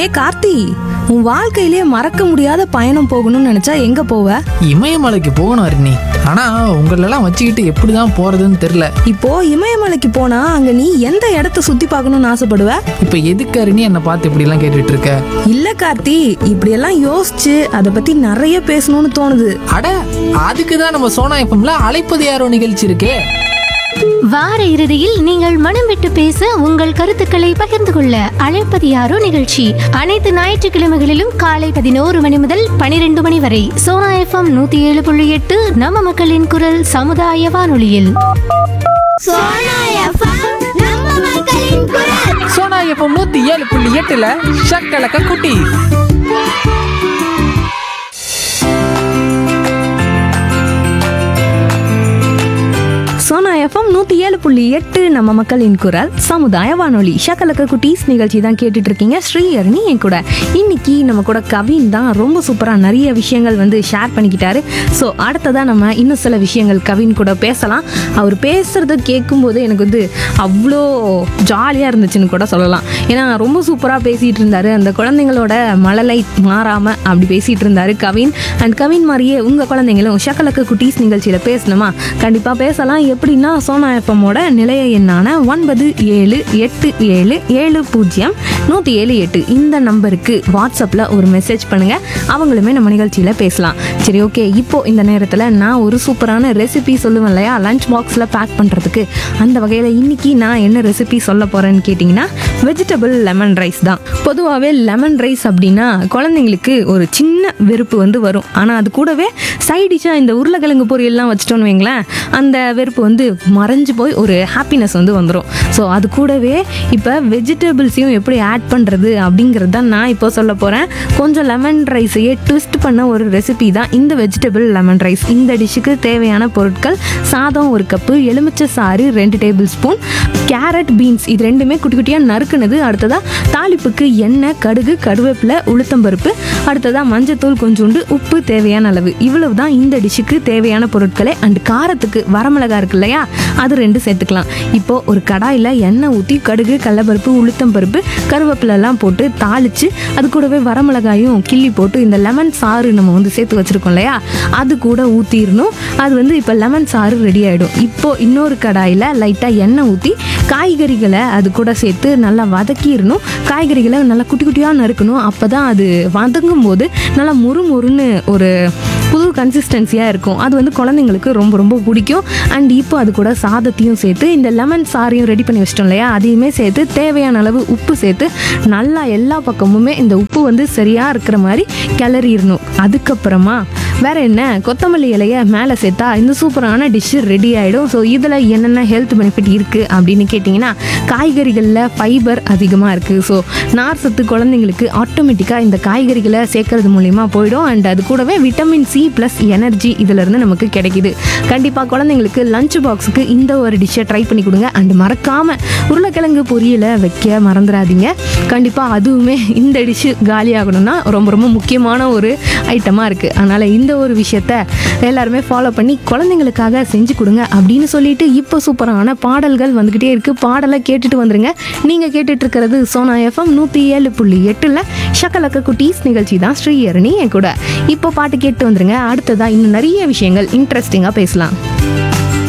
ஏ கார்த்தி உன் வாழ்க்கையிலே மறக்க முடியாத பயணம் போகணும்னு நினைச்சா எங்க போவ இமயமலைக்கு போகணும் அருணி ஆனா உங்களெல்லாம் வச்சுக்கிட்டு எப்படிதான் போறதுன்னு தெரியல இப்போ இமயமலைக்கு போனா அங்க நீ எந்த இடத்த சுத்தி பார்க்கணும்னு ஆசைப்படுவ இப்ப எதுக்கு அருணி என்னை பார்த்து இப்படி எல்லாம் கேட்டுட்டு இருக்க இல்ல கார்த்தி இப்படியெல்லாம் யோசிச்சு அதை பத்தி நிறைய பேசணும்னு தோணுது அட அதுக்கு தான் நம்ம சோனா எஃப்எம்ல அழைப்பது யாரோ நிகழ்ச்சி இருக்கே வார இறுதியில் நீங்கள் மனம் விட்டு பேச உங்கள் கருத்துக்களை பகிர்ந்து கொள்ள அழைப்பது யாரோ நிகழ்ச்சி அனைத்து ஞாயிற்றுக்கிழமைகளிலும் காலை பதினோரு மணி முதல் பனிரெண்டு மணி வரை சோனா எஃப்எம் நூத்தி ஏழு புள்ளி எட்டு நம்ம மக்களின் குரல் சமுதாய வானொலியில் சோனா எஃப்எம் நம்ம மக்களின் குரல் சோனா எஃப்எம் நூத்தி ஏழு புள்ளி எட்டுல ஷக்கலக்க குட்டி சோனா எஃப்எம் நூத்தி ஏழு புள்ளி எட்டு நம்ம மக்களின் குரல் சமுதாய வானொலி ஷக்கலக்க குட்டீஸ் நிகழ்ச்சி தான் கேட்டுட்டு இருக்கீங்க ஸ்ரீஹரணி என் கூட இன்னைக்கு நம்ம கூட கவின் தான் ரொம்ப சூப்பரா நிறைய விஷயங்கள் வந்து ஷேர் பண்ணிக்கிட்டாரு ஸோ அடுத்ததா நம்ம இன்னும் சில விஷயங்கள் கவின் கூட பேசலாம் அவர் பேசுறத கேட்கும்போது எனக்கு வந்து அவ்வளோ ஜாலியாக இருந்துச்சுன்னு கூட சொல்லலாம் ஏன்னா ரொம்ப சூப்பராக பேசிகிட்டு இருந்தாரு அந்த குழந்தைங்களோட மழலை மாறாமல் அப்படி பேசிகிட்டு இருந்தாரு கவின் அண்ட் கவின் மாதிரியே உங்கள் குழந்தைங்களும் ஷக்கலக்க குட்டீஸ் நிகழ்ச்சியில் பேசணுமா கண்டிப்பாக பேசலாம் எப்படின்னா சோனா எஃப்எம்மோட நிலைய எண்ணான ஒன்பது ஏழு எட்டு ஏழு ஏழு பூஜ்ஜியம் நூற்றி ஏழு எட்டு இந்த நம்பருக்கு வாட்ஸ்அப்பில் ஒரு மெசேஜ் பண்ணுங்கள் அவங்களுமே நம்ம நிகழ்ச்சியில் பேசலாம் சரி ஓகே இப்போ இந்த நேரத்தில் நான் ஒரு சூப்பரான ரெசிபி சொல்லுவேன் இல்லையா லஞ்ச் பாக்ஸில் பேக் பண்ணுறதுக்கு அந்த வகையில் இன்னைக்கு நான் என்ன ரெசிபி சொல்ல போகிறேன்னு கேட்டிங்கன்னா வெஜிடபிள் லெமன் ரைஸ் தான் பொதுவாகவே லெமன் ரைஸ் அப்படின்னா குழந்தைங்களுக்கு ஒரு சின்ன வெறுப்பு வந்து வரும் ஆனால் அது கூடவே சைடிஷாக இந்த உருளைக்கிழங்கு பொரியல்லாம் வச்சிட்டோன்னு வைங்களேன் அந்த வெறுப்பு வந்து மறைஞ்சு போய் ஒரு ஹாப்பினஸ் வந்து வந்துடும் ஸோ அது கூடவே இப்போ வெஜிடபிள்ஸையும் எப்படி ஆட் பண்ணுறது அப்படிங்கிறது தான் நான் இப்போ சொல்ல போகிறேன் கொஞ்சம் லெமன் ரைஸையே ட்விஸ்ட் பண்ண ஒரு ரெசிபி தான் இந்த வெஜிடபிள் லெமன் ரைஸ் இந்த டிஷ்ஷுக்கு தேவையான பொருட்கள் சாதம் ஒரு கப்பு எலுமிச்சை சாறு ரெண்டு டேபிள் ஸ்பூன் கேரட் பீன்ஸ் இது ரெண்டுமே குட்டி குட்டியாக நறுக்குனது அடுத்ததாக தாளிப்புக்கு எண்ணெய் கடுகு கருவேப்பிலை உளுத்தம்பருப்பு அடுத்ததாக மஞ்சத்தூள் கொஞ்சோண்டு உப்பு தேவையான அளவு இவ்வளவு தான் இந்த டிஷ்ஷுக்கு தேவையான பொருட்களே அண்ட் காரத்துக்கு வரமிளகா இருக்கு இல்லையா அது ரெண்டு சேர்த்துக்கலாம் இப்போ ஒரு கடாயில் எண்ணெய் ஊற்றி கடுகு கடலப்பருப்பு உளுத்தம்பருப்பு கருவேப்பிலெல்லாம் போட்டு தாளித்து அது கூடவே வரமிளகாயும் கிள்ளி போட்டு இந்த லெமன் சாறு நம்ம வந்து சேர்த்து வச்சுருக்கோம் இல்லையா அது கூட ஊற்றிடணும் அது வந்து இப்போ லெமன் சாறு ரெடி ஆகிடும் இப்போ இன்னொரு கடாயில் லைட்டாக எண்ணெய் ஊற்றி காய்கறிகளை அது கூட சேர்த்து நல்லா வதக்கிடணும் காய்கறிகளை நல்லா குட்டி குட்டியாக நறுக்கணும் அப்போ தான் அது வதங்கும் போது நல்லா மொறு மொறுன்னு ஒரு புது கன்சிஸ்டன்சியாக இருக்கும் அது வந்து குழந்தைங்களுக்கு ரொம்ப ரொம்ப பிடிக்கும் அண்ட் இப்போ அது கூட சாதத்தையும் சேர்த்து இந்த லெமன் சாரையும் ரெடி பண்ணி வச்சிட்டோம் இல்லையா அதையுமே சேர்த்து தேவையான அளவு உப்பு சேர்த்து நல்லா எல்லா பக்கமுமே இந்த உப்பு வந்து சரியாக இருக்கிற மாதிரி கிளறிடணும் அதுக்கப்புறமா வேற என்ன கொத்தமல்லி இலைய மேலே சேர்த்தா இந்த சூப்பரான டிஷ்ஷு ரெடி ஆகிடும் ஸோ இதில் என்னென்ன ஹெல்த் பெனிஃபிட் இருக்குது அப்படின்னு கேட்டிங்கன்னா காய்கறிகளில் ஃபைபர் அதிகமாக இருக்குது ஸோ நார் சத்து குழந்தைங்களுக்கு ஆட்டோமேட்டிக்காக இந்த காய்கறிகளை சேர்க்கறது மூலிமா போயிடும் அண்ட் அது கூடவே விட்டமின் சி ப்ளஸ் எனர்ஜி இதிலிருந்து நமக்கு கிடைக்குது கண்டிப்பாக குழந்தைங்களுக்கு லஞ்ச் பாக்ஸுக்கு இந்த ஒரு டிஷ்ஷை ட்ரை பண்ணி கொடுங்க அண்ட் மறக்காமல் உருளைக்கிழங்கு பொரியலை வைக்க மறந்துடாதீங்க கண்டிப்பாக அதுவுமே இந்த டிஷ்ஷு காலியாகணும்னா ரொம்ப ரொம்ப முக்கியமான ஒரு ஐட்டமாக இருக்குது அதனால் இந்த ஒரு விஷயத்த எல்லாருமே ஃபாலோ பண்ணி குழந்தைங்களுக்காக செஞ்சு கொடுங்க அப்படின்னு சொல்லிட்டு இப்போ சூப்பரான பாடல்கள் வந்துக்கிட்டே இருக்குது பாடலை கேட்டுட்டு வந்துருங்க நீங்கள் கேட்டுட்டு இருக்கிறது சோனா எஃப்எம் நூற்றி ஏழு புள்ளி எட்டில் ஷக்கலக்க குட்டீஸ் நிகழ்ச்சி தான் ஸ்ரீஹரணி என் கூட இப்போ பாட்டு கேட்டு வந்துருங்க அடுத்ததாக இன்னும் நிறைய விஷயங்கள் இன்ட்ரெஸ்டிங்காக பேசலாம்